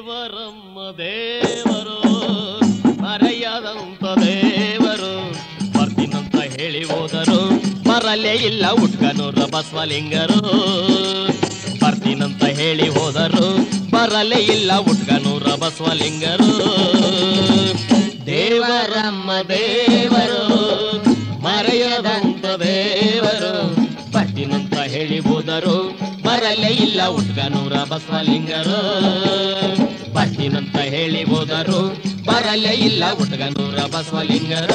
ದೇವರಮ್ಮ ದೇವರು ಮರೆಯದಂತ ದೇವರು ಬರ್ತೀನಂತ ಹೇಳಿ ಹೋದರು ಬರಲೇ ಇಲ್ಲ ಉಟ್ಕನೂರ ಬಸವಲಿಂಗರು ಬರ್ತೀನಂತ ಹೇಳಿ ಹೋದರು ಬರಲೇ ಇಲ್ಲ ಉಟ್ಕನೂರ ಬಸವಲಿಂಗರು ದೇವರಮ್ಮ ದೇವರು ಮರೆಯದಂತ ದೇವರು ಬರ್ತೀನಂತ ಹೇಳಿ ಹೋದರು ಬರಲೇ ಇಲ್ಲ ಉಟ್ಕನೂರ ಬಸವಲಿಂಗರು ಬರ್ತೀನಂತ ಹೇಳಿ ಹೋದರು ಬರಲೇ ಇಲ್ಲ ಉಟ್ಕನೂರ ಬಸವಲಿಂಗರು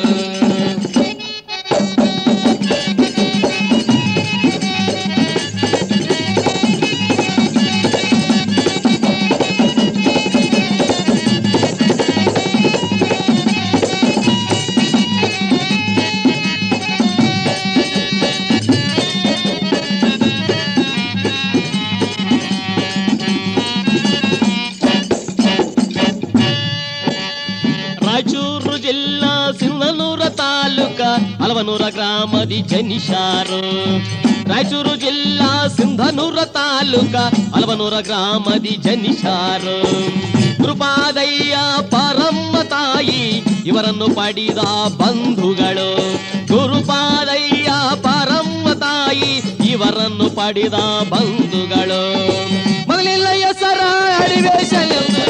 ರಾಯಚೂರು ಜಿಲ್ಲಾ ಸಿಂಧನೂರ ತಾಲೂಕ ಹಲವನೂರ ಗ್ರಾಮದಿ ಜನಿಷಾರು ರಾಯಚೂರು ಜಿಲ್ಲಾ ಸಿಂಧನೂರ ತಾಲೂಕ ಹಲವನೂರ ಗ್ರಾಮದಿ ಜನಿಷಾರು ಕೃಪಾದಯ್ಯ ಪರಮ್ಮ ತಾಯಿ ಇವರನ್ನು ಪಡಿದ ಬಂಧುಗಳು ಗುರುಪಾದಯ್ಯ ಪರಮ್ಮ ತಾಯಿ ಇವರನ್ನು ಪಡಿದ ಬಂಧುಗಳು ಮಗಲಿಲ್ಲ ಹೆಸರ ಅಡಿವೇಶನೆಂದು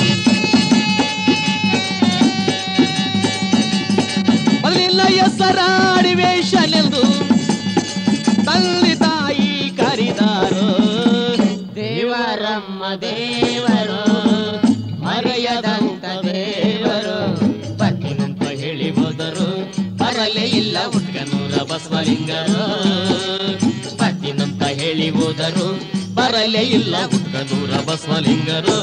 ಮೊದಲಿಲ್ಲ ಹೆಸರ ಅಡಿವೇಶನೆಂದು ತಂದೆ ತಾಯಿ ಕರಿದಾರು ದೇವರಮ್ಮ ದೇವರು ಮರೆಯದಂತ ದೇವರು ಬನ್ನಿನಂತ ಹೇಳಿ ಹೋದರು ಬರಲೇ ಇಲ್ಲ ಉಟ್ಕನೂರ ಬಸವಲಿಂಗರು ಬನ್ನಿನಂತ ಹೇಳಿ ಹೋದರು ಬರಲೇ ಇಲ್ಲ ಉಟ್ಕನೂರ ಬಸವಲಿಂಗರು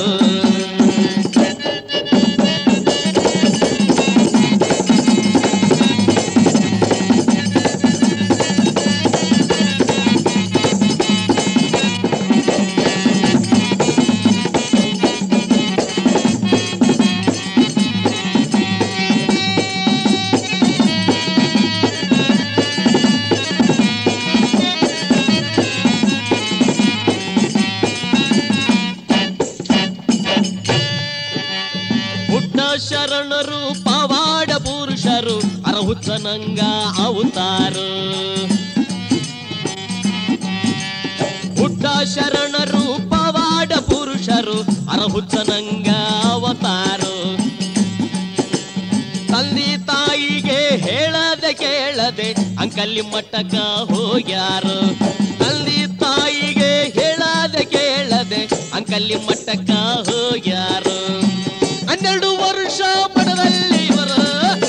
ಪುಟ್ಟ ಶರಣರು ಪವಾಡ ಪುರುಷರು ಅರಹುಚ್ಚನಂಗ ಅವತಾರು ಪುಟ್ಟ ಶರಣರು ಪವಾಡ ಪುರುಷರು ಅರಹುಚ್ಚನಂಗ ಅವತಾರು ತಂದೆ ತಾಯಿಗೆ ಹೇಳದೆ ಕೇಳದೆ ಅಂಕಲ್ಲಿ ಮಟ್ಟಕ್ಕ ಹೋಗ್ಯಾರು ತಂದೆ ತಾಯಿಗೆ ಹೇಳದೆ ಕೇಳದೆ ಅಂಕಲ್ಲಿ ಮಟ್ಟಕ್ಕ ಹೋಗ್ಯಾರು ಹನ್ನೆರಡು ವರ್ಷ ಪಡದಲ್ಲಿ ಇವರು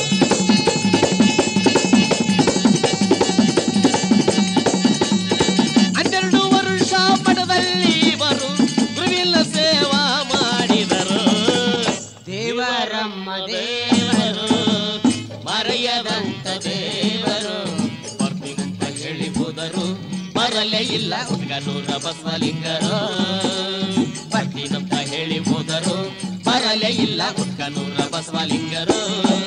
ಹನ್ನೆರಡು ವರ್ಷ ಪಡದಲ್ಲಿ ಇವರು ಗುರುವಿನ ಸೇವಾ ಮಾಡಿದರು ದೇವರಮ್ಮ ದೇವರು ಮರೆಯದಂತ ದೇವರು ಬರ್ತೀನಂತ ಹೇಳಿ ಹೋದರು ಬರಲೇ ಇಲ್ಲ ಹುಡುಗನೂರ ಬಸವಲಿಂಗರು ಬರ್ತೀನಂತ ಹೇಳಿ ಹೋದರು ಬರಲೇ ಇಲ್ಲ ಹುಡುಗನೂರ ಬಸವಲಿಂಗರು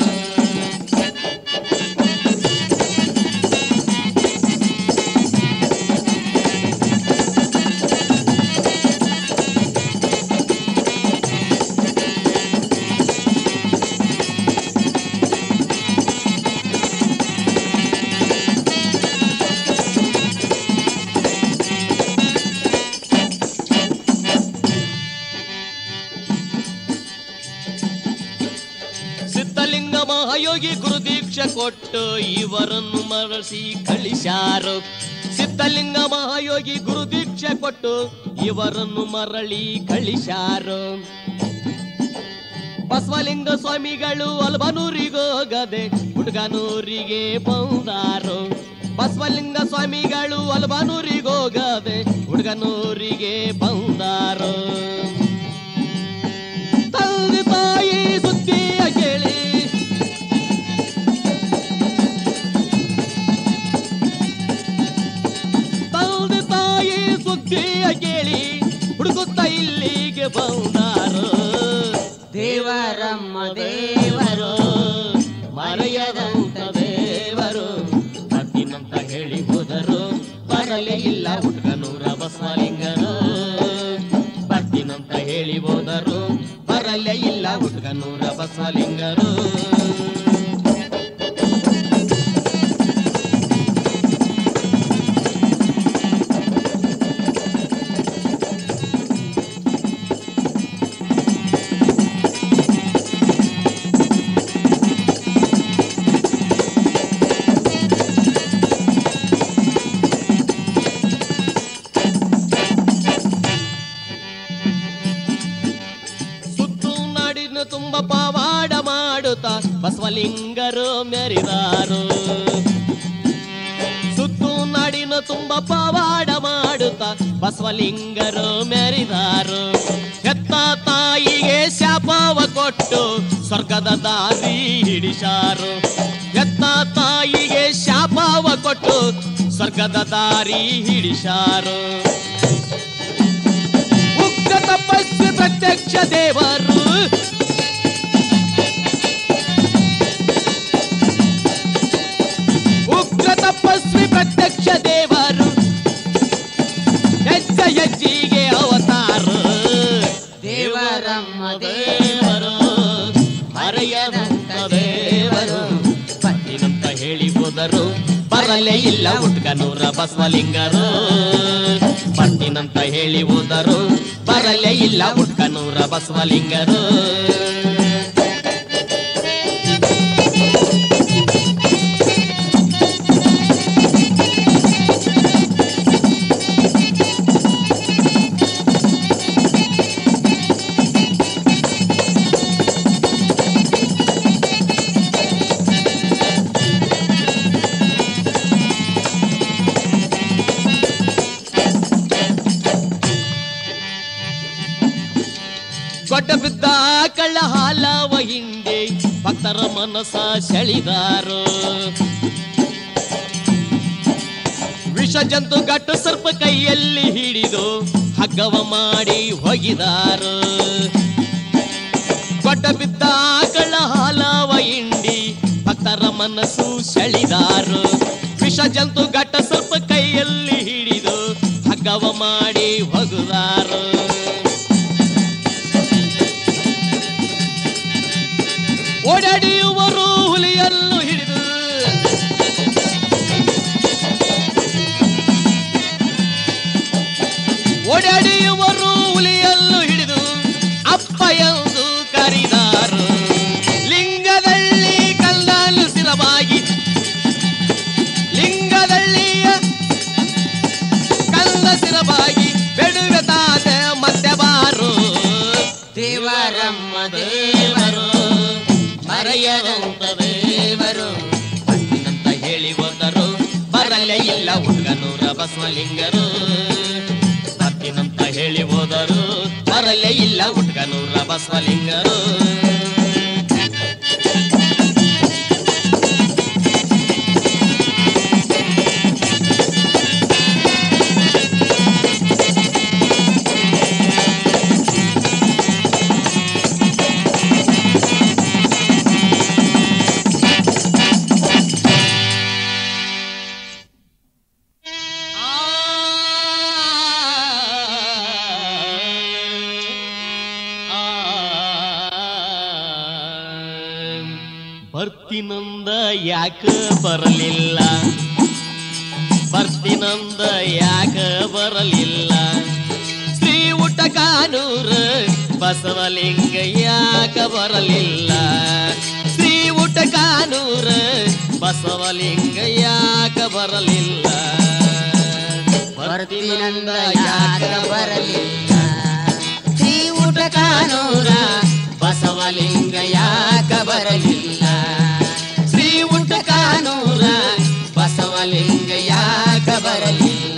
ಸಿದ್ಧಲಿಂಗ ಮಹಾಯೋಗಿ ಗುರುದೀಕ್ಷೆ ಕೊಟ್ಟು ಇವರನ್ನು ಮರಳಿಸಿ ಕಳಿಸ್ಯಾರು ಸಿದ್ಧಲಿಂಗ ಮಹಾಯೋಗಿ ಗುರುದೀಕ್ಷೆ ಕೊಟ್ಟು ಇವರನ್ನು ಮರಳಿ ಕಳಿಸ್ಯಾರು ಬಸವಲಿಂಗ ಸ್ವಾಮಿಗಳು ಅಲ್ಬನೂರಿಗೋಗದೆ ಹುಡುಗನೂರಿಗೆ ಬಂದಾರು ಬಸವಲಿಂಗ ಸ್ವಾಮಿಗಳು ಅಲ್ಬನೂರಿಗೋಗದೆ ಹುಡುಗನೂರಿಗೆ ಬಂದಾರು ತಂದೆ ತಾಯಿ ಸುದ್ದಿಯ ಕೇಳಿ ತಂದೆ ತಾಯಿ ಸುದ್ದಿಯ ಕೇಳಿ ಹುಡುಗುತ್ತ ಇಲ್ಲಿಗೆ ಬಂದಾರು ದೇವರಮ್ಮ ದೇವರು ಮರೆಯದಂತ ದೇವರು ಬರ್ತೀನಂತ ಹೇಳಿ ಹೋದರು ಬರಲೇ ಇಲ್ಲ ಹುಡುಗನೂರ ಬಸವಲಿಂಗರು ಬರ್ತೀನಂತ ಹೇಳಿ ಹೋದರು ಹುಟ್ಗನೂರ ಬಸವಲಿಂಗರು ಸುತ್ತು ನಾಡಿನ ತುಂಬ ಪವಾಡ ಮಾಡುತ್ತಾ ಬಸವಲಿಂಗರು ಮೆರಿದಾರು ಸುತ್ತು ನಾಡಿನ ತುಂಬ ಪವಾಡ ಮಾಡುತ್ತಾ ಬಸವಲಿಂಗರು ಮೆರಿದಾರು ಹೆತ್ತ ತಾಯಿಗೆ ಶಾಪವ ಕೊಟ್ಟು ಸ್ವರ್ಗದ ದಾರಿ ಹಿಡಿಸಾರು ಹೆತ್ತ ತಾಯಿಗೆ ಶಾಪವ ಕೊಟ್ಟು ಸ್ವರ್ಗದ ದಾರಿ ಹಿಡಿಸಾರು ಉಗ್ರ ತಪಸ್ವಿ ಪ್ರತ್ಯಕ್ಷ ದೇವರು ಉಗ್ರ ತಪಸ್ವಿ ಪ್ರತ್ಯಕ್ಷ ದೇವರು ಹೆಜ್ಜ ಹೆಜ್ಜಿಗೆ ಅವತಾರ ದೇವರಮ್ಮ ದೇವರು ಮರೆಯದಂತ ದೇವರು ಪಟ್ಟಿನಂತ ಹೇಳಿ ಹೋದರು ಬರಲೇ ಇಲ್ಲ ಉಟ್ಕನೂರ ಬಸವಲಿಂಗರು ಪಟ್ಟಿನಂತ ಹೇಳಿ ಹೋದರು ಬರಲೇ ಇಲ್ಲ ಉಟ್ಕನೂರ ಬಸವಲಿಂಗರು ಗೊಡ್ಡ ಬಿದ್ದ ಕಳ್ಳ ಹಾಲವ ಹಿಂದೆ ಭಕ್ತರ ಮನಸ ಸೆಳಿದಾರು ವಿಷ ಜಂತು ಗಟ್ಟು ಸರ್ಪ ಕೈಯಲ್ಲಿ ಹಿಡಿದು ಹಗ್ಗವ ಮಾಡಿ ಹೋಗಿದಾರು ಗೊಡ್ಡ ಬಿದ್ದ ಕಳ್ಳ ಹಾಲವ ಹಿಂಡಿ ಭಕ್ತರ ಮನಸ್ಸು ಸೆಳಿದಾರು ವಿಷ ಜಂತು ಗಟ್ಟ ಸರ್ಪ ಕೈಯಲ್ಲಿ ಹಿಡಿದು ಹಗ್ಗವ ಮಾಡಿ ಹೋಗುದಾರು ಓಡಾಡಿಯುವರು ಹುಲಿಯನ್ನು ಹಿಡಿದು ಓಡಾಡಿಯುವರು ಹುಲಿಯನ್ನು ಹಿಡಿದು ಅಪ್ಪ ಎಂದು ಕರಿದಾರು ಲಿಂಗದಲ್ಲಿ ಕಲ್ಲಾಲು ಸ್ಥಿರವಾಗಿ ಲಿಂಗದಳ್ಳಿಯ ಕಲ್ಲ ಸ್ಥಿರವಾಗಿ ಬೆಡುವೆ ತಾತ ಮತ್ತೆ ಬಾರು ದೇವರಮ್ಮ ದೇವರು ಮರೆಯದಂತ ದೇವರು ಪಟ್ಟಿನಂತ ಹೇಳಿ ಹೋದರು ಬರಲೇ ಇಲ್ಲ ಹುಡುಗನೂರ ಬಸವಲಿಂಗರು ಪಟ್ಟಿನಂತ ಹೇಳಿ ಹೋದರು ಬರಲೇ ಇಲ್ಲ ಹುಡುಗನೂರ ಬಸವಲಿಂಗರು ಬರ್ತಿನಂದ ಯಾಕ ಬರಲಿಲ್ಲ ಬರ್ತಿನಂದ ಯಾಕ ಬರಲಿಲ್ಲ ಶ್ರೀ ಊಟ ಕಾನೂರ ಬಸವಲಿಂಗ ಯಾಕ ಬರಲಿಲ್ಲ ಶ್ರೀ ಊಟ ಕಾನೂರ ಬಸವಲಿಂಗ ಯಾಕ ಬರಲಿಲ್ಲ ಬರ್ತಿನಂದ ಯಾಕ ಬರಲಿಲ್ಲ ಶ್ರೀ ಊಟ ಕಾನೂರ ಬಸವಲಿಂಗ ಯಾಕ ಬರಲಿಲ್ಲ ಶ್ರೀ ಊಟ ಕಾನೂರ ಬಸವಲಿಂಗ ಯಾಕ ಬರಲಿಲ್ಲ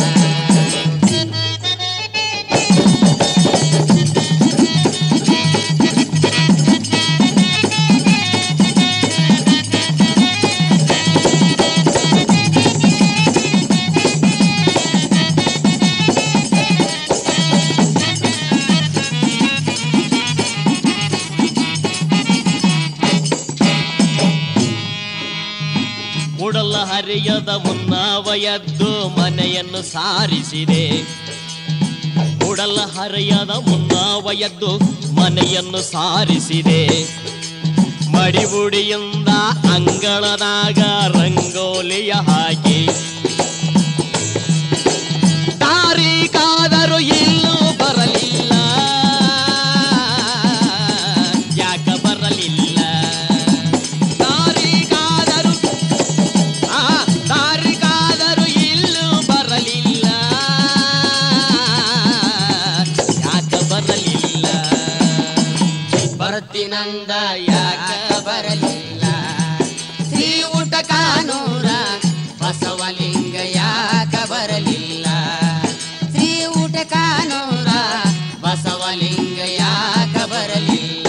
ಮೂಡಲ ಹರಿಯದ ಮುನ್ನಾವ ಎದ್ದು ಮನೆಯನ್ನು ಸಾರಿಸಿದೆ ಮೂಡಲ ಹರಿಯದ ಮುನ್ನಾವ ಎದ್ದು ಮನೆಯನ್ನು ಸಾರಿಸಿದೆ ಮಡಿಬುಡಿಯಿಂದ ಅಂಗಳದಾಗ ರಂಗೋಲಿಯ ಹಾಕಿ ದಾರಿ ಕಾದರು ಇಲ್ಲೂ ಬರಲಿಲ್ಲ ಯಾಕ ಬರಲಿಲ್ಲ ದಾರಿ ಕಾದರು ಆ ದಾರಿ ಕಾದರು ಇಲ್ಲೂ ಬರಲಿಲ್ಲ ಯಾಕ ಬರಲಿಲ್ಲ ಬರ್ತಿನಂದ ಯಾಕ ಬರಲಿಲ್ಲ ಶ್ರೀ ಊಟ ಕಾನೂರ ಬಸವಲಿಂಗ ಯಾಕ ಬರಲಿಲ್ಲ ಶ್ರೀ ಊಟ ಕಾನೂರ ಬಸವಲಿಂಗ ಯಾಕ ಬರಲಿಲ್ಲ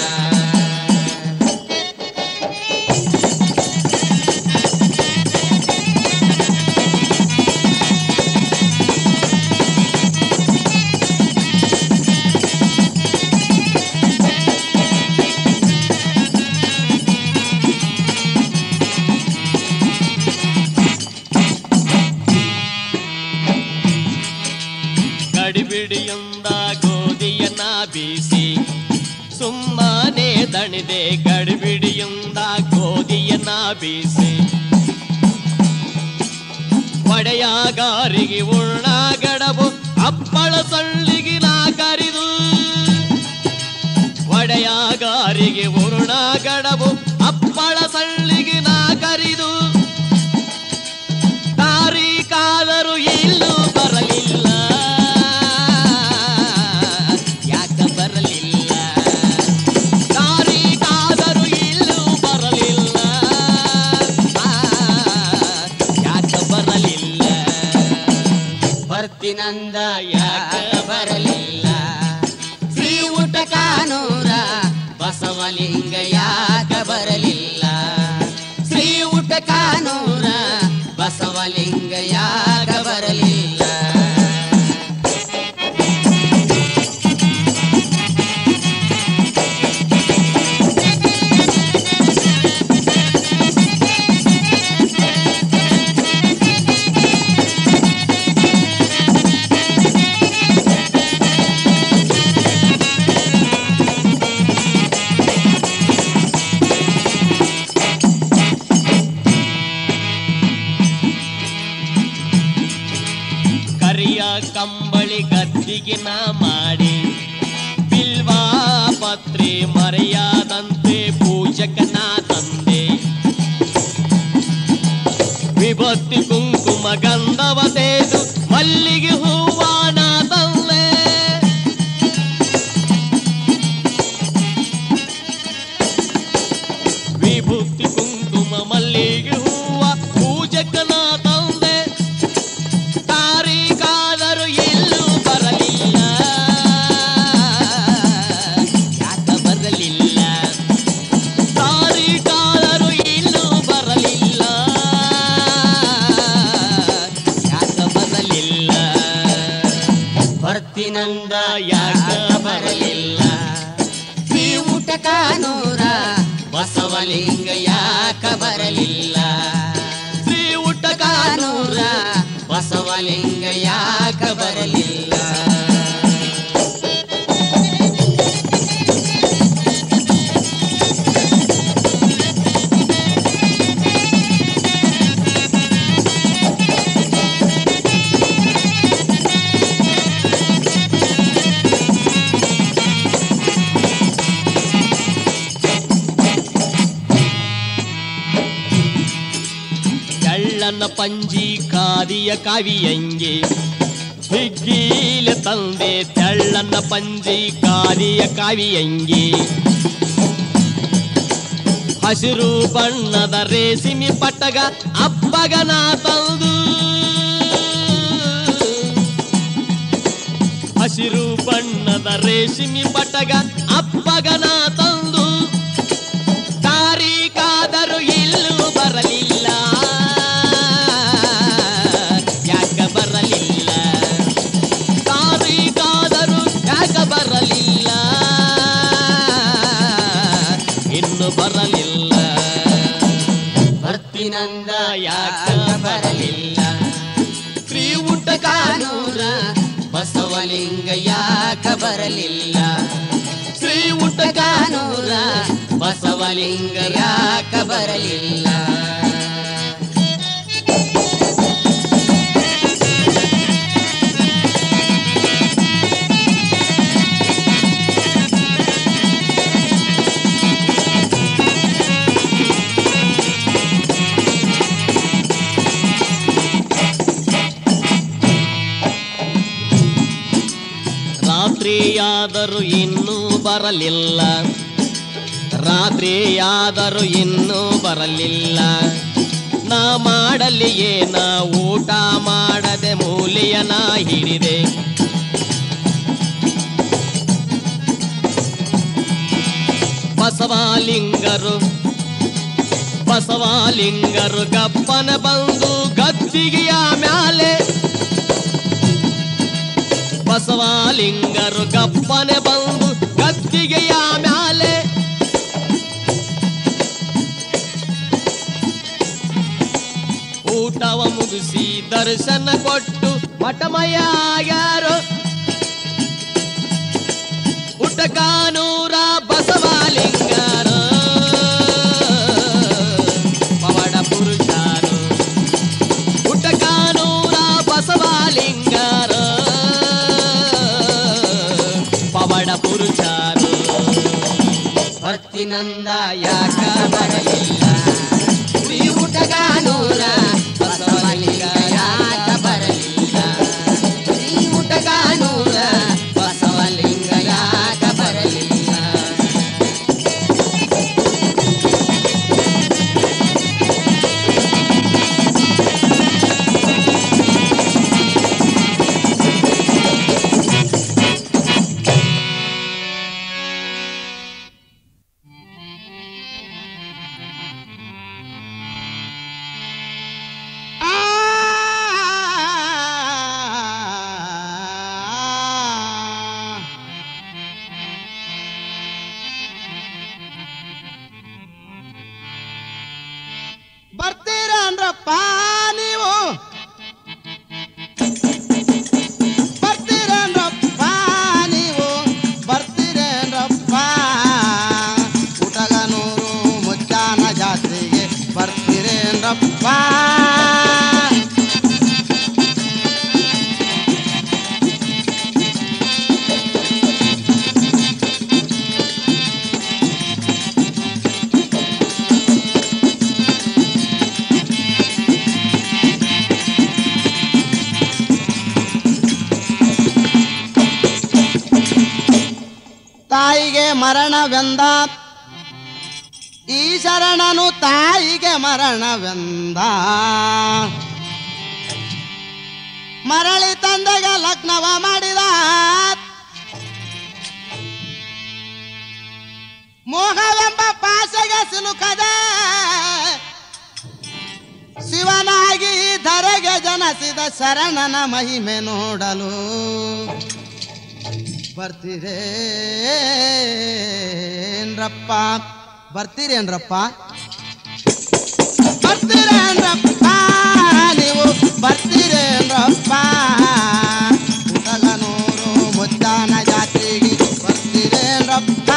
ಗಡಿಬಿಡಿಯಿಂದ ಗೋಧಿಯನ್ನ ಬೀಸಿ ಸುಮ್ಮನೆ ದಣಿದೆ ಗಡಿಬಿಡಿಯಿಂದ ಗೋಧಿಯನ್ನ ಬೀಸಿ ಒಡೆಯಾಗಾರಿಗೆ ಉಳ್ಳ ಗಡಬು ಅಪ್ಪಳ ಸಳ್ಳಿಗಿನ ಕರಿದು ಒಡೆಯಾಗಾರಿಗೆ ಉರುಣ ಗಡಬು ಅಪ್ಪಳ ಸಳ್ಳಿಗಿನ ಕರಿದು ದಾರಿ ಕಾದರು ಇಲ್ಲೂ ಬರಲಿಲ್ಲ ಯಾಕ ಬರಲಿಲ್ಲ ದಾರಿ ಕಾದರು ಇಲ್ಲೂ ಬರಲಿಲ್ಲ ಆ, ಯಾಕ ಬರಲಿಲ್ಲ ಬರ್ತಿನಂದ ಯಾಕ ಬರಲಿಲ್ಲ ಶ್ರೀ ಊಟ ಕಾನೂರ ಬಸವಲಿಂಗ ಯಾಕ ಬರಲಿಲ್ಲ ಶ್ರೀ ಊಟ ಕಾನೂರ ಬಸವಲಿಂಗ ಯಾಕ ಬರಲಿಲ್ಲ ಕರಿಯ ಕಂಬಳಿ ಗದ್ದಿಗಿನ ಮಾಡಿ ಬಿಲ್ವಾ ಪತ್ರೆ ಮರೆಯಾದಂತೆ ಪೂಜಕನ ತಂದೆ ವಿಭಕ್ತಿ ಕುಂಕುಮ ಗಂಧವ ತೇದು ಮಲ್ಲಿಗೆ ಹೂವಾನ ತಂದೆ ವಿಭೂತಿ ಕುಂಕುಮ ಮಲ್ಲಿಗೆ ಹೂವ ಪೂಜಕನ ತಂದೆ ತಾರೀಕಾದರು ಎಲ್ಲೂ ಬರಲಿಲ್ಲ ಯಾಕ ಬರಲಿಲ್ಲ ತಾರೀಕಾದರು ಎಲ್ಲೂ ಬರಲಿಲ್ಲ ಯಾಕ ಬರಲಿಲ್ಲ ಬರ್ತಿನಂದ ಯಾಕ ಯಾಕ ಬರಲಿಲ್ಲ ಶ್ರೀ ಊಟ ಕಾನೂರ ಬಸವಲಿಂಗ ಯಾಕ ಬರಲಿಲ್ಲ ಶ್ರೀ ಊಟ ಕಾನೂರ ಬಸವಲಿಂಗ ಯಾಕ ಬರಲಿಲ್ಲ ಎಳ್ಳನ್ನ ಪಂಜಿ ಕಾದಿಯ ಕಾವಿಯಂಗೆ ಹಿಗ್ಗೀಲ ತಂದೆ ತೆಳ್ಳನ್ನ ಪಂಜಿ ಕಾದಿಯ ಕಾವಿಯಂಗೆ ಹಸಿರು ಬಣ್ಣದ ರೇಸಿಮಿ ಪಟ್ಟಗ ಅಪ್ಪಗನ ತಂದು ಹಸಿರು ಬಣ್ಣದ ರೇಸಿಮಿ ಪಟ್ಟಗ ಅಪ್ಪಗನ ತಂದು ದಾರಿ ಕಾದರು ಎಲ್ಲೂ ಬರಲಿಲ್ಲ ಯಾಕ ಬರಲಿಲ್ಲ ದಾರಿ ಕಾದರು ಯಾಕ ಬರಲಿಲ್ಲ ಇನ್ನು ಬರಲಿಲ್ಲ ಬರ್ತಿನಂದ ಯಾಕ ಯಾಕ ಬರಲಿಲ್ಲ ಶ್ರೀ ಊಟ ಕಾನೂರ ಬಸವಲಿಂಗ ಯಾಕ ಬರಲಿಲ್ಲ ಶ್ರೀ ಶ್ರೀ ಉಟಕಾನೂರ ಕಾನೂರ ಬಸವಲಿಂಗ ಯಾಕ ಬರಲಿಲ್ಲ ರಾತ್ರಿಯಾದರೂ ಇನ್ನೂ ಬರಲಿಲ್ಲ ರಾತ್ರಿಯಾದರೂ ಇನ್ನೂ ಬರಲಿಲ್ಲ ನಾ ಮಾಡಲಿ ಏನ ಊಟ ಮಾಡದೆ ಮೂಲೆಯ ನಾ ಹಿಡಿದೆ ಬಸವಲಿಂಗರು ಬಸವಲಿಂಗರು ಗಪ್ಪನ ಬಂದು ಗದ್ದಿಗೆಯ ಮ್ಯಾಲೆ ಬಸವಲಿಂಗರು ಗಪ್ಪನೆ ಬಂದು ಗದ್ದಿಗೆಯ ಮ್ಯಾಲೆ ಊಟವ ಮುಗಿಸಿ ದರ್ಶನ ಕೊಟ್ಟು ಮಠಮಯ ಆಗ್ಯಾರು ಉಟಕಾನೂರ ಬಸವಲಿಂಗರ ಪವಾಡ ಪುರುಷರು ಉಟಕಾನೂರ ಬಸವಲಿಂಗರ ಪವಾಡ ಪುರುಷರು ಭಕ್ತಿನಂದ ಯಾಕ ಬರಲಿಲ್ಲ ಶ್ರೀ ಊಟಗಾನೂರ ಬಸವಲಿಂಗ ಯಾಕ ಬರಲಿಲ್ಲ ಶ್ರೀ ಊಟಗಾನೂರ ಬಸವಲಿಂಗ ಯಾಕ ಬರಲಿಲ್ಲ ಬರ್ತೀರೇನ್ರಪ್ಪ ನೀವು ಬರ್ತೀರೇನ್ರಪ್ಪ ನೀವು ಬರ್ತೀರೇನ್ರಪ್ಪ ಉಟಗನೂರು ಮುಚ್ಚಾನ ಜಾತ್ರೆಗೆ ಬರ್ತೀರೇನ್ರಪ್ಪ ತಾಯಿಗೆ ಮರಣವೆಂದ ಈ ಶರಣನು ತಾಯಿಗೆ ಮರಣವೆಂದ ಮರಳಿ ತಂದೆಗೆ ಲಗ್ನವ ಮಾಡಿದ ಮೋಹವೆಂಬ ಪಾಸೆಗೆ ಸಿಲುಕದೆ ಶಿವನಾಗಿ ಧರೆಗೆ ಜನಸಿದ ಶರಣನ ಮಹಿಮೆ ನೋಡಲು ಬರ್ತೀರೇನ್ರಪ್ಪ ಬರ್ತೀರೇನ್ರಪ್ಪ ಬರ್ತೀರೇನ್ರಪ್ಪ ನೀವು ಬರ್ತೀರೇನ್ರಪ್ಪ ಉಟಗನೂರು ಮುದ್ದಾನ ಜಾತ್ರೆಗೆ ಬರ್ತೀರೇನ್ರಪ್ಪ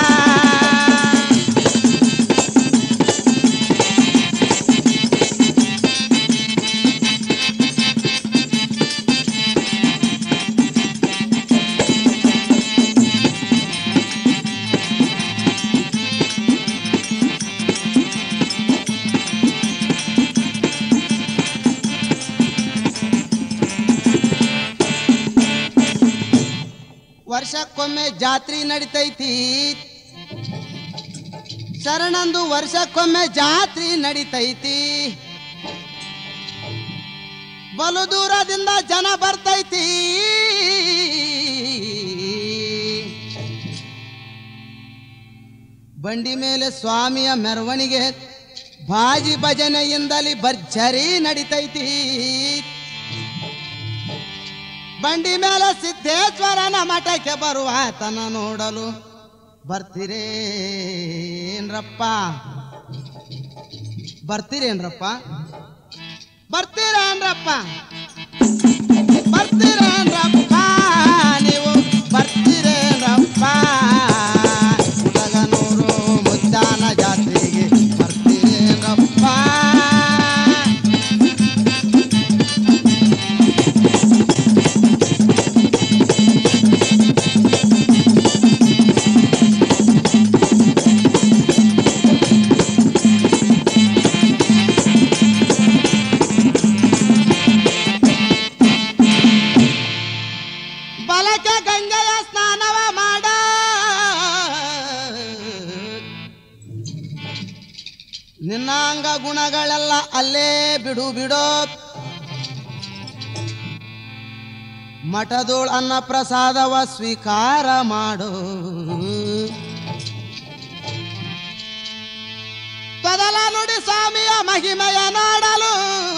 ವರ್ಷಕ್ಕೊಮ್ಮೆ ಜಾತ್ರೆ ನಡಿತೈತಿ ಶರಣಂದು ವರ್ಷಕ್ಕೊಮ್ಮೆ ಜಾತ್ರೆ ನಡಿತೈತಿ ಬಲು ದೂರದಿಂದ ಜನ ಬರ್ತೈತಿ ಬಂಡಿ ಮೇಲೆ ಸ್ವಾಮಿಯ ಮೆರವಣಿಗೆ ಬಾಜಿ ಭಜನೆಯಿಂದಲಿ ಭರ್ಜರಿ ನಡಿತೈತಿ ಬಂಡಿ ಮೇಲೆ ಸಿದ್ದೇಶ್ವರನ ಮಠಕ್ಕೆ ಬರುವ ಆತನ ನೋಡಲು ಬರ್ತೀರೇನ್ರಪ್ಪ ಬರ್ತೀರೇನ್ರಪ್ಪ ಬರ್ತೀರೇನ್ರಪ್ಪ ಬರ್ತೀರೇನ್ರಪ್ಪ ನೀವು ಬರ್ತೀರೇನ್ರಪ್ಪ ಗುಣಗಳೆಲ್ಲ ಅಲ್ಲೇ ಬಿಡು ಬಿಡೋ ಮಠದೋಳ್ ಅನ್ನ ಪ್ರಸಾದವ ಸ್ವೀಕಾರ ಮಾಡು ತೊದಲ ನುಡಿ ಸ್ವಾಮಿಯ ಮಹಿಮೆಯ ನೋಡಲು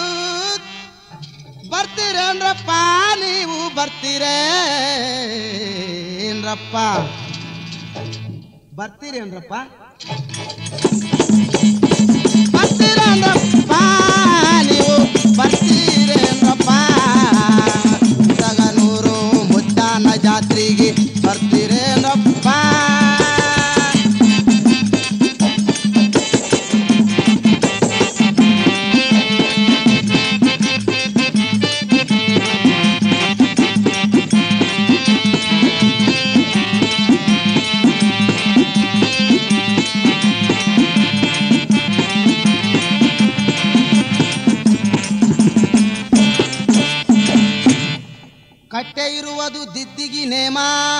ಬರ್ತೀರೇನ್ರಪ್ಪ ನೀವು ಬರ್ತೀರೇನ್ರಪ್ಪ ಬರ್ತೀರೇನ್ರಪ್ಪ ಬರ್ತೀರೇನ್ರಪ್ಪ ನೀವು ಬರ್ತೀರೇನ್ರಪ್ಪ ತಗನೂರು ಮುದ್ದಾನ ಜಾತ್ರೆಗೆ ಬರ್ತೀರೇನ್ರಪ್ಪ ಕಟ್ಟೆ ಇರುವುದು ದಿದ್ದಿಗಿ ನೇಮ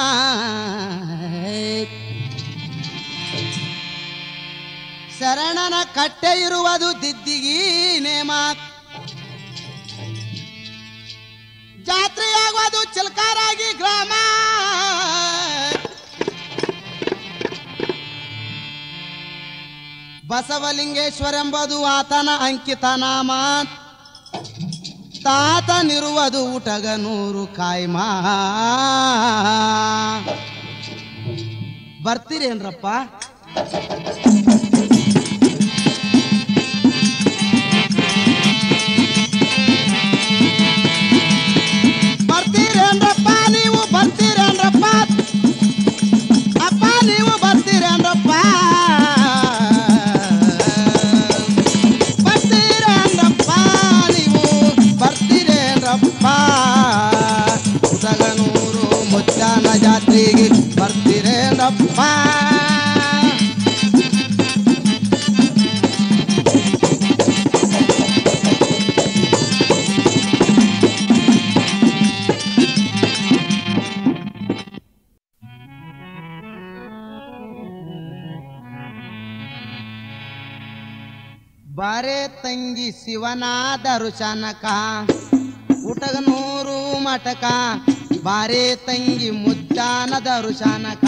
ಶರಣನ ಕಟ್ಟೆ ಇರುವುದು ದಿದ್ದಿಗಿ ನೇಮ ಜಾತ್ರೆಯಾಗುವುದು ಚಿಲ್ಕಾರಾಗಿ ಗ್ರಾಮ ಬಸವಲಿಂಗೇಶ್ವರ ಎಂಬುದು ಆತನ ಅಂಕಿತ ನಾಮ ತಾತನಿರುವುದು ಊಟಗನೂರು ಕಾಯ್ಮಾ ಬರ್ತೀರೇನ್ರಪ್ಪ ಬರ್ತೀರೇನ್ರಪ್ಪ ನೀವು ಬರ್ತೀರೇನ್ರಪ್ಪ ಅಪ್ಪ ನೀವು ಬರ್ತೀರೇನ್ರಪ್ಪ ಬರ್ತೀರೇನ್ರಪ್ಪ ನೀವು ಬರ್ತೀರೇನ್ರಪ್ಪ ಉದಗನೂರು ಮುದ್ದಾನ ಜಾತ್ರೆಗೆ ಬರ್ತೀರೇನ್ರಪ್ಪ ಬಾರೆ ತಂಗಿ ಶಿವನ ದರ್ಶನಕ ಊಟಗನೂರು ಮಠಕ ಬಾರೆ ತಂಗಿ ಮುದ್ದಾನ ದರ್ಶನಕ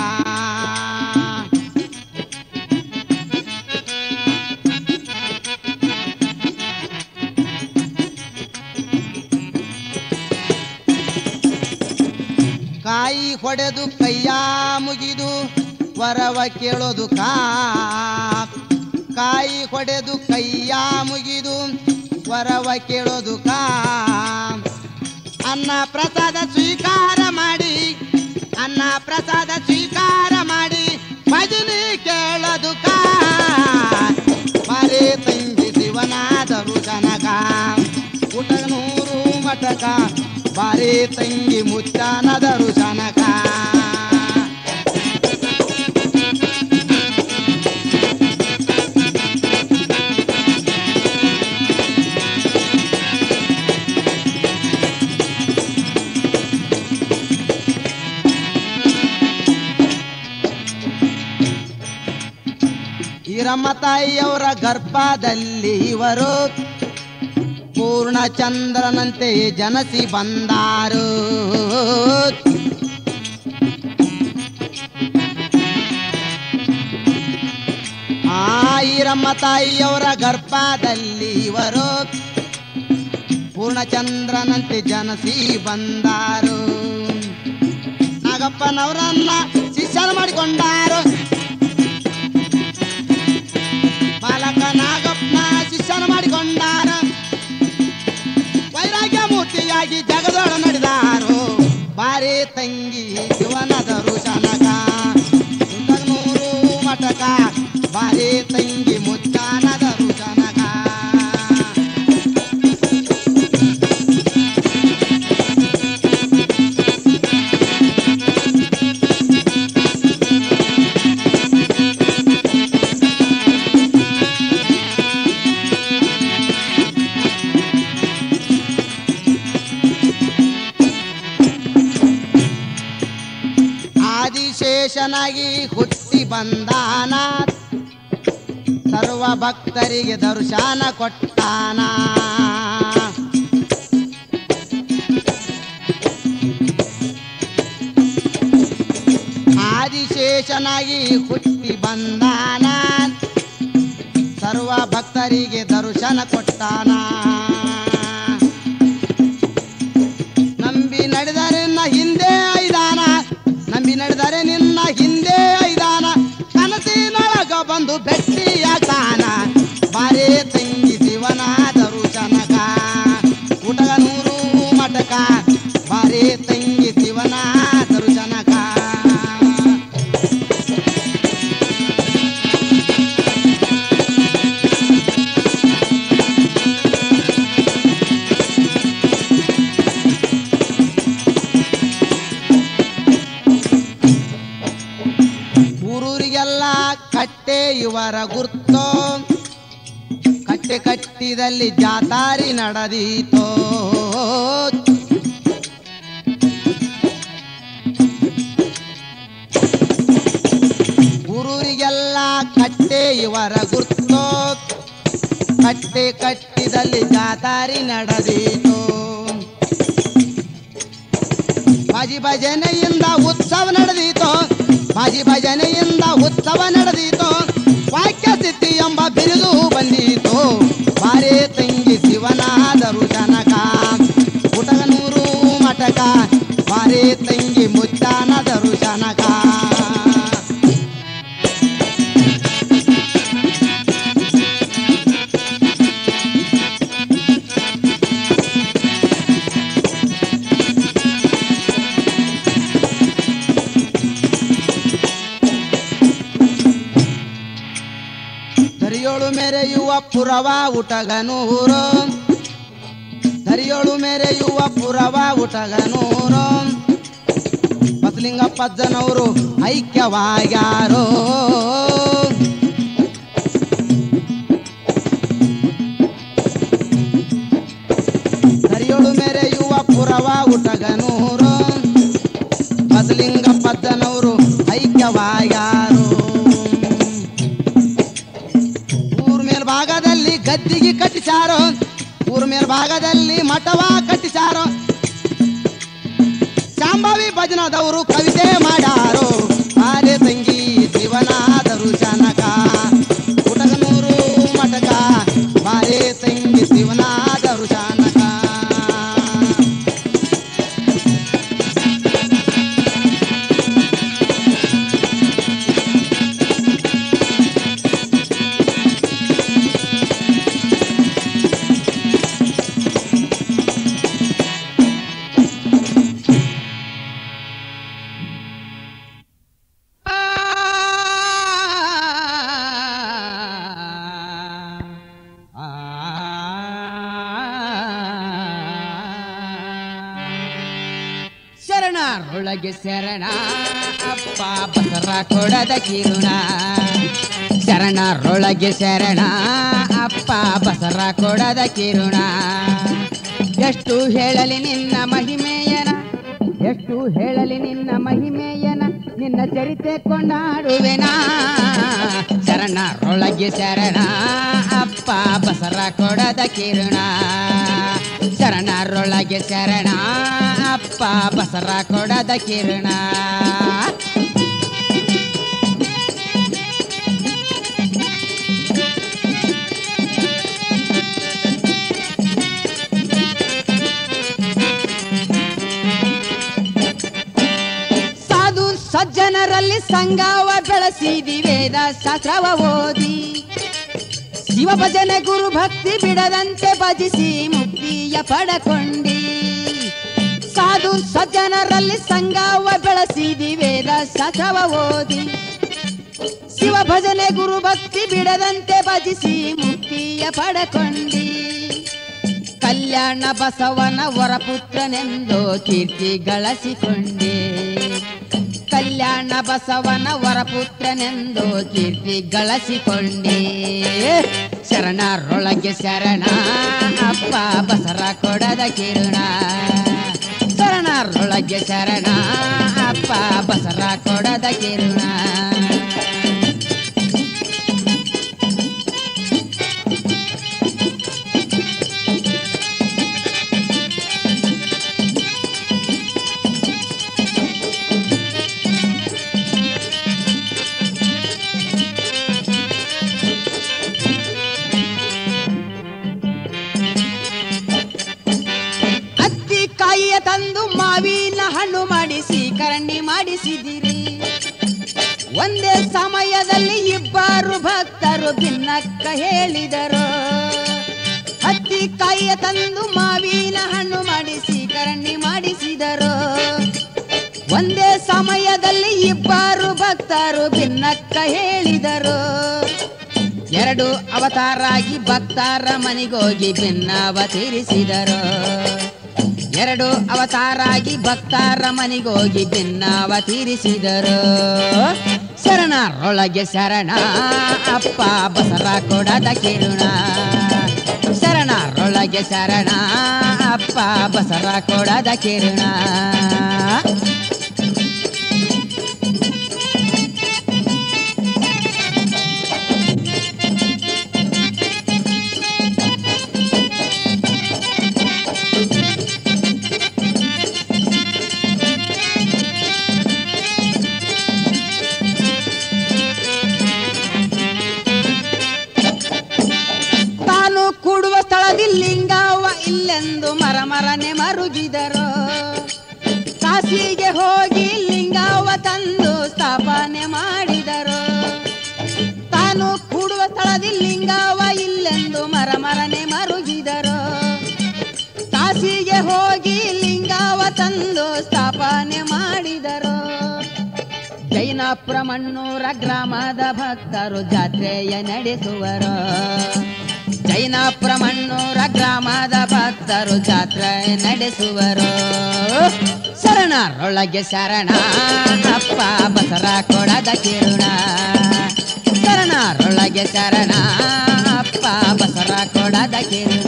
ಕಾಯಿ ಹೊಡೆದು ಕೈಯ ಮುಗಿದು ವರವ ಕೇಳೋದು ಕಾ ಕಾಯಿ ಹೊಡೆದು ಕೈಯ ಮುಗಿದು ವರವ ಕೇಳೋದು ಕಾ ಅನ್ನ ಪ್ರಸಾದ ಸ್ವೀಕಾರ ಮಾಡಿ ಅನ್ನ ಪ್ರಸಾದ ಸ್ವೀಕಾರ ಮಾಡಿ ಭಜನೆ ಕೇಳೋದು ಕಾ ಬರೇ ತಂಗಿ ಶಿವನಾದರು ಜನಕ ಊಟನೂರು ಮಠಕ ಬಾರಿ ತಂಗಿ ಮುಚ್ಚಾನದರು ಜನಕ ಈರಮ್ಮ ತಾಯಿಯವರ ಗರ್ಭದಲ್ಲಿ ಇವರು ಪೂರ್ಣ ಚಂದ್ರನಂತೆ ಜನಸಿ ಬಂದಾರು ಆ ಈರಮ್ಮ ತಾಯಿಯವರ ಗರ್ಭದಲ್ಲಿ ಇವರು ಪೂರ್ಣಚಂದ್ರನಂತೆ ಜನಸಿ ಬಂದಾರು ನಾಗಪ್ಪನವರನ್ನ ಶಿಷ್ಯನ ಮಾಡಿಕೊಂಡಾರು ಬಾಲಕ ನಾಗಪ್ಪನ ಶಿಷ್ಯನ ಮಾಡಿಕೊಂಡಾರ ವೈರಾಗ್ಯ ಮೂರ್ತಿಯಾಗಿ ಜಗದೊಳ ನಡೆದಾರು ಬಾರಿ ತಂಗಿ ಶಿವನದರು ಶನಕ ಸುಂದರನೂರು ಮಠಕ ಬಾರಿ ತಂಗಿ ಮುಚ್ಚಾನದರು ಶನಕ ಆದಿಶೇಷನಾಗಿ ಹುಟ್ಟಿ ಬಂದಾನ ಸರ್ವ ಭಕ್ತರಿಗೆ ದರ್ಶನ ಕೊಟ್ಟಾನ ಆದಿಶೇಷನಾಗಿ ಹುಟ್ಟಿ ಬಂದಾನ ಸರ್ವ ಭಕ್ತರಿಗೆ ದರ್ಶನ ಕೊಟ್ಟಾನ ನಂಬಿ ನಡೆದರೆ ನಿನ್ನ ಹಿಂದೆ ಐದಾನ ನಂಬಿ ನಡೆದರೆ ನಿನ್ನ ಹಿಂದೆ ಐದಾನ ಕನಸಿನೊಳಗ ಬಂದು ಭೆಟ್ಟಿಯಾಗ್ತಾನ ಬಾರೇ ತಂಗಿ ಶಿವನ ದರುಶನಕ ಊಟಗ ನೂರು ಮಟಕ ಬಾರೇ ತಂಗಿ ಶಿವನ ದರುಶನಕ ಊರೂರಿಗೆಲ್ಲ ಕಟ್ಟೆ ಇವರ ಗುರ್ತೋ ಕಟ್ಟೆ ಕಟ್ಟಿದಲ್ಲಿ ಜಾತಾರಿ ನಡೆದೀತೋ ಊರೂರಿಗೆಲ್ಲ ಕಟ್ಟೆ ಇವರ ಗುರ್ತೋ ಕಟ್ಟೆ ಕಟ್ಟಿದಲ್ಲಿ ಜಾತಾರಿ ನಡೆದೀತೋ ಬಾಜಿ ಭಜನೆಯಿಂದ ಉತ್ಸವ ನಡೆದೀತೋ ಬಾಜಿ ಭಜನೆಯಿಂದ ಉತ್ಸವ ನಡೆದೀತೋ ವಾಕ್ಯ ಸಿದ್ಧಿ ಎಂಬ ಬಿರುದು ಬಂದೀತೋ ಬಾರೇ ತಂಗಿ ಶಿವನಾದರು ಜನಕ ಪುಟಗನೂರು ಮಟಕ ಬಾರೇ ತಂಗಿ ಮುದ್ದಾನದರು ಜನಕ ದರಿಯೋಳು ಮೆರೆಯುವ ಪುರವ ಉಟಗನೂರು ದರಿಯೋಳು ಮೆರೆಯುವ ಪುರವ ಉಟಗನೂರು ಬಸಲಿಂಗಪ್ಪಜ್ಜನವರು ಐಕ್ಯವಾಗ್ಯಾರೋ ದರಿಯೋಳು ಮೆರೆಯುವ ಪುರವ ಉಟಗನೂರು ಬಸಲಿಂಗಪ್ಪಜ್ಜನವರು ಐಕ್ಯವಾಗ್ಯಾರೋ ಊರ್ ಮೇಲ್ಭಾಗದಲ್ಲಿ ಗದ್ದಿಗೆ ಕಟ್ಟಿಸಾರೋ ಊರ್ ಮೇಲ್ಭಾಗದಲ್ಲಿ ಮಠವ ಕಟ್ಟಿಸಾರೋ ಶಾಂಭವಿ ಭಜನದವರು ಕವಿತೆ ಮಾಡ್ಯಾರೋ ಆರೆ ತಂಗಿ ಶಿವನಾದರು ಶನಕ ಉಟಗನೂರು ಮಠಕ ಬಾರೆ ತಂಗಿ ಶಿವನಾದರು ಶನಕ ಶರಣರೊಳಗೆ ಶರಣ ಅಪ್ಪ ಬಸರ ಕೊಡದ ಕಿರುಣ ಶರಣರೊಳಗೆ ಶರಣ ಅಪ್ಪ ಬಸರ ಕೊಡದ ಕಿರುಣ ಎಷ್ಟು ಹೇಳಲಿ ನಿನ್ನ ಮಹಿಮೆಯನ ಎಷ್ಟು ಹೇಳಲಿ ನಿನ್ನ ಮಹಿಮೆಯನ ನಿನ್ನ ಚರಿತೆ ಕೊಂಡಾಡುವೆನಾ ಶರಣರೊಳಗೆ ಶರಣ ಅಪ್ಪ ಬಸರ ಕೊಡದ ಕಿರುಣ ಶರಣರೊಳಗೆ ಶರಣ ಅಪ್ಪ ಬಸರ ಕೊಡದ ಕಿರಣ ಸಾಧು ಸಜ್ಜನರಲ್ಲಿ ಸಂಗವ ಬೆಳೆಸಿದಿ ವೇದ ಶಾಸ್ತ್ರವ ಓದಿ ಶಿವ ಭಜನೆ ಗುರು ಭಕ್ತಿ ಬಿಡದಂತೆ ಭಜಿಸಿ ಮುಕ್ತಿಯ ಪಡಕೊಂಡಿ ಸಾಧು ಸಜ್ಜನರಲ್ಲಿ ಸಂಗವ ಬೆಳೆಸಿದಿ ವೇದ ಶಾಸ್ತ್ರವ ಓದಿ ಶಿವ ಭಜನೆ ಗುರು ಭಕ್ತಿ ಬಿಡದಂತೆ ಭಜಿಸಿ ಮುಕ್ತಿಯ ಪಡಕೊಂಡಿ ಕಲ್ಯಾಣ ಬಸವನ ವರಪುತ್ರನೆಂದು ಕೀರ್ತಿ ಗಳಿಸಿಕೊಂಡೆ ಕಲ್ಯಾಣ ಬಸವನ ವರಪುತ್ರನೆಂದು ಕೀರ್ತಿ ಗಳಿಸಿಕೊಂಡೆ ಶರಣರೊಳಗೆ ಶರಣ ಅಪ್ಪ ಬಸರ ಕೊಡದ ಕಿರುಣ ಶರಣರೊಳಗೆ ಶರಣ ಅಪ್ಪ ಬಸರ ಕೊಡದ ಕಿರುಣ ತಂದು ಮಾವಿನ ಹಣ್ಣು ಮಾಡಿಸಿ ಕರಣಿ ಮಾಡಿಸಿದಿರಿ ಒಂದೇ ಸಮಯದಲ್ಲಿ ಇಬ್ಬರು ಭಕ್ತರು ಭಿನ್ನಕ್ಕ ಹೇಳಿದರು ಹತ್ತಿಕಾಯಿಯ ತಂದು ಮಾವಿನ ಹಣ್ಣು ಮಾಡಿಸಿ ಕರಣಿ ಮಾಡಿಸಿದರು ಒಂದೇ ಸಮಯದಲ್ಲಿ ಇಬ್ಬರು ಭಕ್ತರು ಭಿನ್ನಕ್ಕ ಹೇಳಿದರು ಎರಡು ಅವತಾರಾಗಿ ಭಕ್ತರ ಮನೆಗೋಗಿ ಭಿನ್ನವ ತೀರಿಸಿದರು ಎರಡು ಅವತಾರಾಗಿ ಭಕ್ತರ ಮನೆಗೋಗಿ ಭಿನ್ನವ ತೀರಿಸಿದರು ಶರಣರೊಳಗೆ ಶರಣ ಅಪ್ಪ ಬಸರ ಕೊಡದ ಕಿರುಣ ಶರಣರೊಳಗೆ ಶರಣ ಅಪ್ಪ ಬಸರ ಕೊಡದ ಕಿರುಣ ತಾನು ಕೂಡುವ ಸ್ಥಳದಲ್ಲಿ ಲಿಂಗವ್ವ ಇಲ್ಲೆಂದು ಮರ ಮರನೆ ಮರುಗಿದರು ಕಾಶಿಗೆ ಹೋಗಿ ಲಿಂಗವ್ವ ತಂದು ಸ್ಥಾಪನೆ ಮಾಡಿದರು ತಾನು ಕೂಡುವ ಸ್ಥಳದಲ್ಲಿ ಲಿಂಗವ್ವ ಇಲ್ಲೆಂದು ಮರ ಮರನೆ ಮರುಗಿದರು ಕಾಶಿಗೆ ಹೋಗಿ ಲಿಂಗವ್ವ ತಂದು ಸ್ಥಾಪನೆ ಮಾಡಿದರು ಜೈನಾಪುರ ಮಣ್ಣೂರ ಗ್ರಾಮದ ಭಕ್ತರು ಜಾತ್ರೆಯ ನಡೆಸುವರು ಜೈನಾಪುರ ಮಣ್ಣೂರ ಗ್ರಾಮದ ಭಕ್ತರು ಜಾತ್ರೆ ನಡೆಸುವರು ಶರಣರೊಳಗೆ ಶರಣ ಅಪ್ಪ ಬಸರ ಕೊಡದ ಕಿರುಣ ಶರಣರೊಳಗೆ ಶರಣ ಅಪ್ಪ ಬಸರ ಕೊಡದ ಕಿರುಣ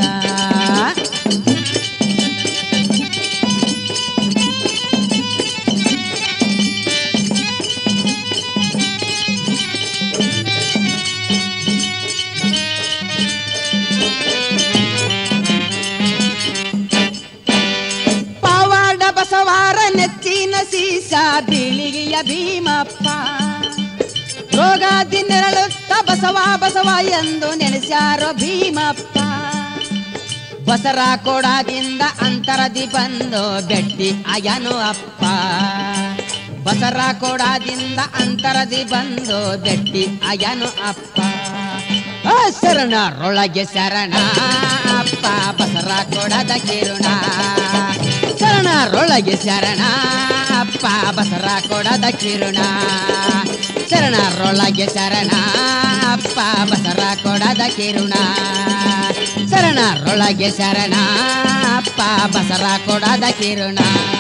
ಪವಾಡ ಬಸವಾರ ನೆಚ್ಚಿನ ಸೀಸ ಬೀಳಿಗೆಯ ಭೀಮಪ್ಪ ರೋಗಾದಿ ನೆರಳುತ್ತ ಬಸವ ಬಸವ ಎಂದು ನೆನೆಸ್ಯಾರೋ ಭೀಮಪ್ಪ ಬಸರ ಕೊಡದಿಂದ ಅಂತರದಿ ಬಂದು ಬೆಟ್ಟಿ ಅಯನು ಅಪ್ಪ ಬಸರ ಕೊಡದಿಂದ ಅಂತರದಿ ಬಂದು ಬೆಟ್ಟಿ ಅಯನು ಅಪ್ಪ ಆ ಶರಣರೊಳಗೆ ಶರಣ ಅಪ್ಪ ಬಸರ ಕೊಡದ ಕಿರುಣ ಶರಣರೊಳಗೆ ಶರಣ ಅಪ್ಪ ಬಸರ ಕೊಡದ ಕಿರುಣ ಶರಣರೊಳಗೆ ಶರಣ ಅಪ್ಪ ಬಸರ ಕೊಡದ ಕಿರುಣ ಶರಣರೊಳಗೆ ಶರಣ ಅಪ್ಪ ಬಸರ ಕೊಡದ ಕಿರುಣ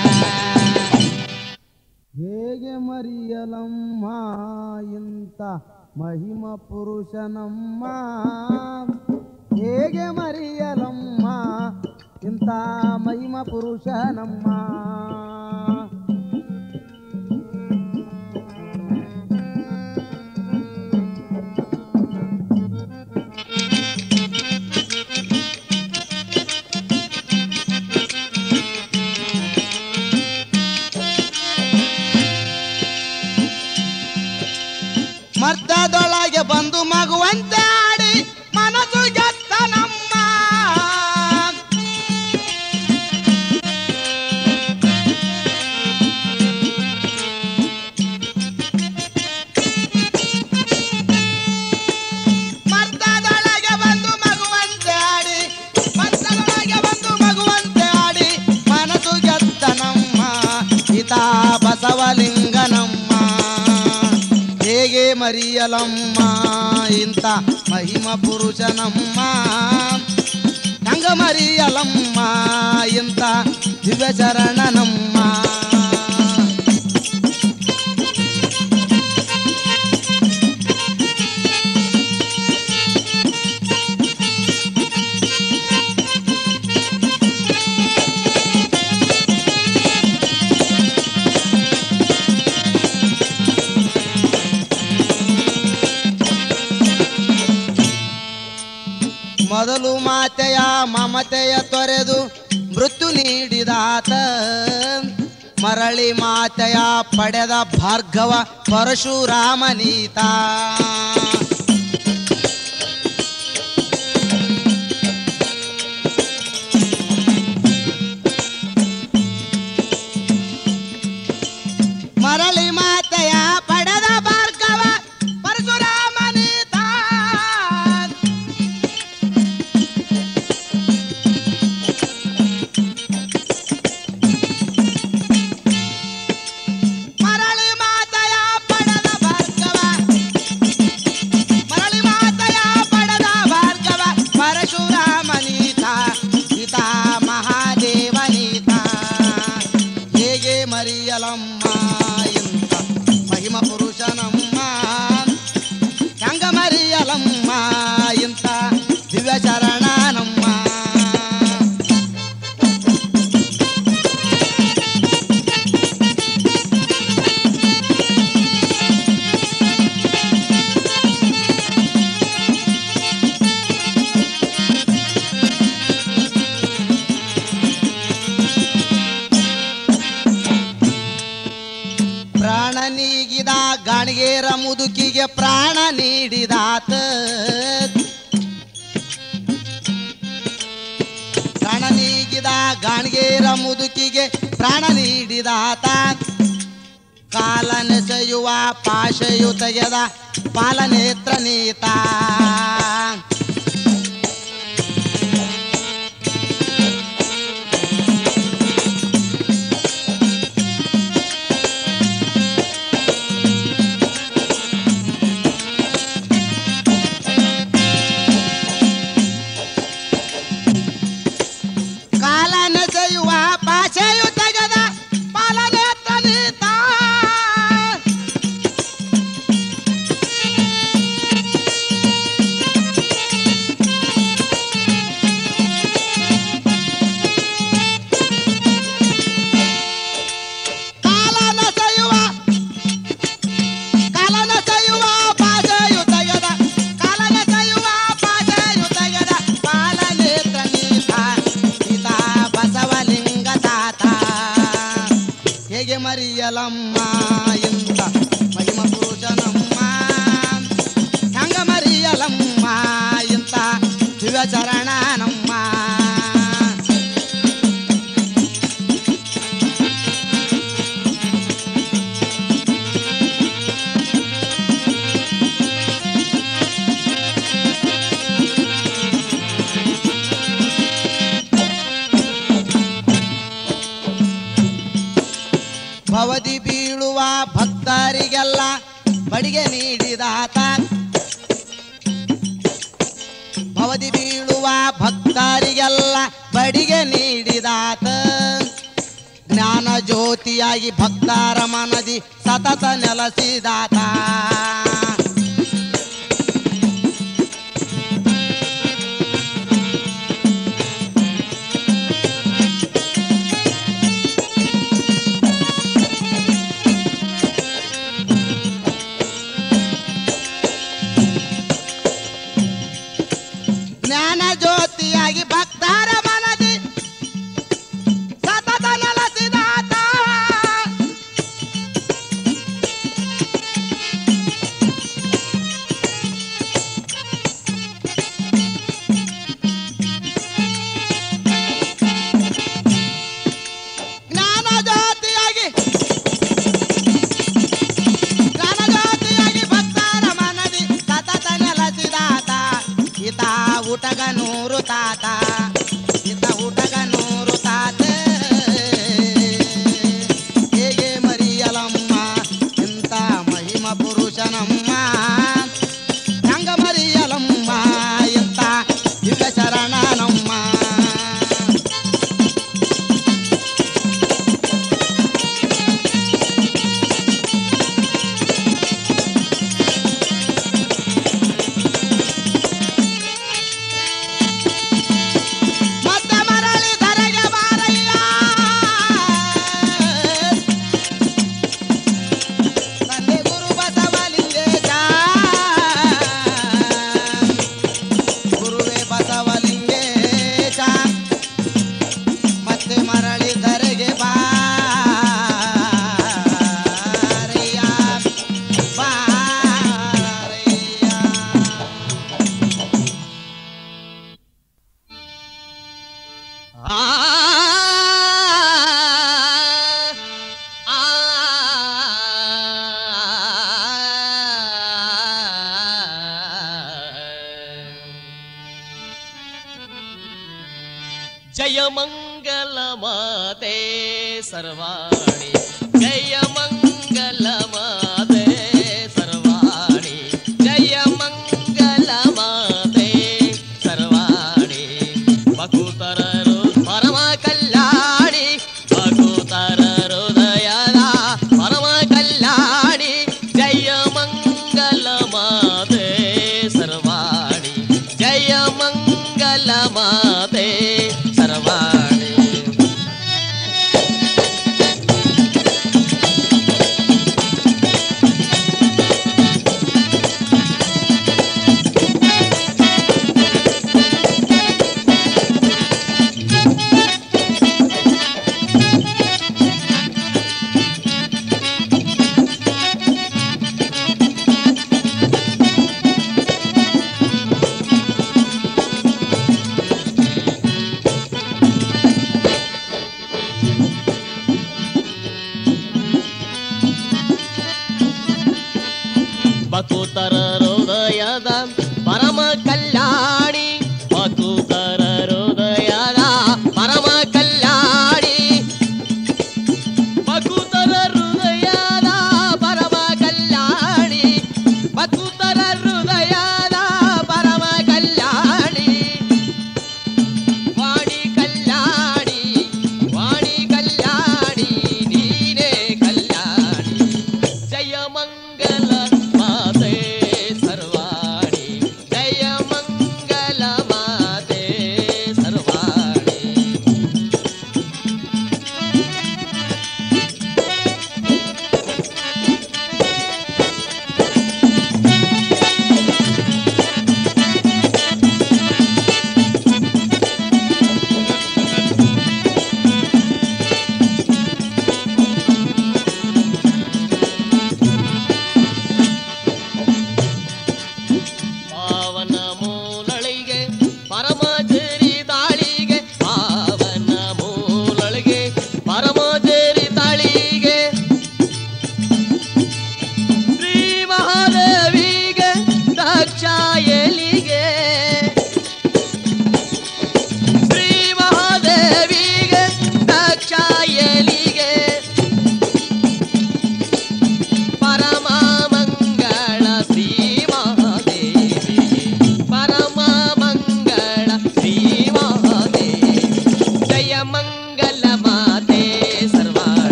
ಹೇಗೆ ಮರಿಯಲಮ್ಮ ಇಂತ ಮಹಿಮ ಪುರುಷನಮ್ಮ ಹೇಗೆ ಮರಿಯಲಮ್ಮ ಇಂತ ಮಹಿಮ ಪುರುಷನಮ್ಮ ಮರ್ದದೊಳಗೆ ಬಂದು ಮಗುವಂತೆ ಆಡಿ ಮನಸ್ಸು ಗೆತ್ತ ನಮ್ಮ ಮರ್ದದೊಳಗೆ ಬಂದು ಮಗುವಂತೆ ಆಡಿ ಮರ್ದದೊಳಗೆ ಬಂದು ಮಗುವಂತೆ ಆಡಿ ಮನಸ್ಸು ಗೆತ್ತ ನಮ್ಮ ಹಿತಾ ಬಸವಲಿಂಗನಮ್ಮ ಹೇಗೆ ಮರಿಯಲಮ್ಮ ಇಂಥ ಮಹಿಮ ಪುರುಷನಮ್ಮ ಹಂಗ ಮರಿಯಲಮ್ಮ ಇಂಥ ದಿವ್ಯ ಶರಣನಮ್ಮ ಮೊದಲು ಮಾತೆಯ ಮಮತೆಯ ತೊರೆದು ಮೃತ್ಯು ನೀಡಿದಾತ ಮರಳಿ ಮಾತೆಯ ಪಡೆದ ಭಾರ್ಗವ ಪರಶುರಾಮನೀತ ಗಾಣಿಗೇರ ಮುದುಕಿಗೆ ಪ್ರಾಣ ನೀಡಿದಾತ ಪ್ರಾಣ ನೀಗಿದ ಗಾಣಿಗೇರ ಮುದುಕಿಗೆ ಪ್ರಾಣ ನೀಡಿದಾತ ಕಾಲನೆಸೆಯುವ ಪಾಶೆಯು ತೆಗೆದ ಪಾಲನೇತ್ರ ನೀತ ಕಾಲನೆಸೆಯುವ ಪಾಶೆಯು ತೆಗೆದ ಪಾಲನೇತ್ರ ನೀತ ಕಾಲನೆಸೆಯುವ ಕಾಲನೆಸೆಯುವ ಪಾಶೆಯು ತೆಗೆದ ಕಾಲನೆಸೆಯುವ ಪಾಶೆಯು ತೆಗೆದ ಪಾಲನೇತ್ರ ನೀತ ಸೀತಾ ಬಸವಲಿಂಗ ತಾತ ಹೇಗೆ ಮರಿಯಲಮ್ಮ ಇಂತ ಮಹಿಮ ಪುರುಷನಮ್ಮ ಸಂಗ ಮರಿಯಲಮ್ಮ ಇಂತ ದಿವ್ಯ ಚರಣನಮ್ಮ ಭವದಿ ಬೀಳುವ ಭಕ್ತರಿಗೆಲ್ಲ ಬಡಿಗೆ ನೀಡಿದಾತ ಭವದಿ ಬೀಳುವ ಭಕ್ತರಿಗೆಲ್ಲ ಬಡಿಗೆ ನೀಡಿದಾತ ಜ್ಞಾನ ಜ್ಯೋತಿಯಾಗಿ ಭಕ್ತರ ಮನದಿ ಸತತ ನೆಲೆಸಿದಾತ ಜ್ಞಾನ ಜ್ಯೋತಿಯಾಗಿ ಭಕ್ತರ ಮನದಿ ಸತತ ನೆಲೆಸಿದಾತ ಜ್ಞಾನ ಜ್ಯೋತಿಯಾಗಿ ಜ್ಞಾನ ಜ್ಯೋತಿಯಾಗಿ ಭಕ್ತರ ಮನದಿ ಸತತ ನೆಲೆಸಿದಾತ ಹಿತ ಊಟಗ ನೂರು ತಾತ ಹಿತ ಊಟಗ ನೂರು ತಾತ ಹೇಗೆ ಮರಿಯಲಮ್ಮ ಇಂಥ ಮಹಿಮ ಪುರುಷನಮ್ಮ ಹೆಂಗ ಮರಿಯಲಮ್ಮ ಇಂಥ ದಿವ್ಯ ಶರಣನಮ್ಮ ಮತ್ತೆ ಮರಳಿ ಧರೆಗೆ ಬಾರಯ್ಯ ತಂದೆ ಗುರು ಬಸವಲಿಂಗೇಶ ಗುರುವೇ ಬಸವಲಿಂಗೇಶ ಮತ್ತೆ ಮರಳಿ ಧರೆಗೆ ಬಾರಯ್ಯ ಬಾರಯ್ಯ ಆ ಆ ಜಯ ಮಂಗಲ ಮಾತೆ ಸರ್ವಾಣಿ ಜಯ ಮಂಗಲ ಮಾತೆ ಸರ್ವಾಣಿ ಜಯ ಮಂಗಲ ಮಾತೆ ಸರ್ವಾಣಿ ಬಕುತರರು ಪರಮ ಕಲ್ಯಾಣಿ ಬಕುತರ ಹೃದಯದ ಪರಮ ಕಲ್ಯಾಣಿ ಜಯ ಮಂಗಲ ಮಾತೆ ಸರ್ವಾಣಿ ಜಯ ಮಂಗಲ ಮಾತೆ ಸರ್ವಾಣಿ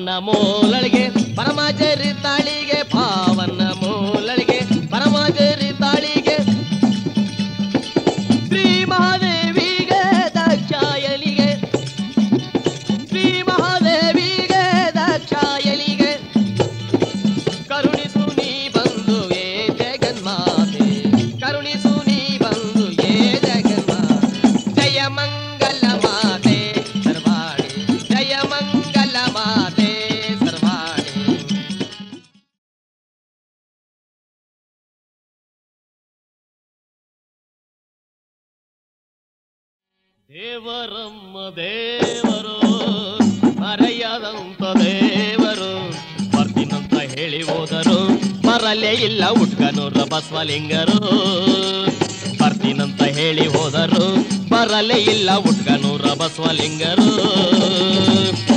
ಪಾವನ ಮೂಲಳಿಗೆ ಪರಮಾಚಾರಿ ತಾಳಿಗೆ ಪಾವನ ಮೂಲಳಿಗೆ ಪರಮಾಚಾರಿ ತಾಳಿಗೆ ಶ್ರೀ ಮಹಾದೇವಿಗೆ ದಕ್ಷಾಯಲಿಗೆ ಶ್ರೀ ಮಹಾದೇವಿಗೆ ದಕ್ಷಾಯಲಿಗೆ ಕರುಣಿಸು ನೀ ಬಂದು ಏ ಜಗನ್ಮಾತೆ ಕರುಣಿಸು ನೀ ಬಂದು ಏ ಜಗನ್ಮಾತೆ ಜಯ ಮಂಗಲ ಮಾತೆ ಸರ್ವಾಣಿ ಜಯ ಮಂಗಲ ಮಾತೆ ಸರ್ವಾಣಿ ದೇವರಮ್ಮ ದೇವರು ಮರೆಯದಂತ ದೇವರು ಬರ್ತೀನಂತ ಹೇಳಿ ಹೋದರು ಬರಲೇ ಇಲ್ಲ ಉಟ್ಕನೂರ ಬಸವಲಿಂಗರು ಬರ್ತೀನಂತ ಹೇಳಿ ಹೋದರು ಬರಲೇ ಇಲ್ಲ ಉಟ್ಕನೂರ ಬಸವಲಿಂಗರು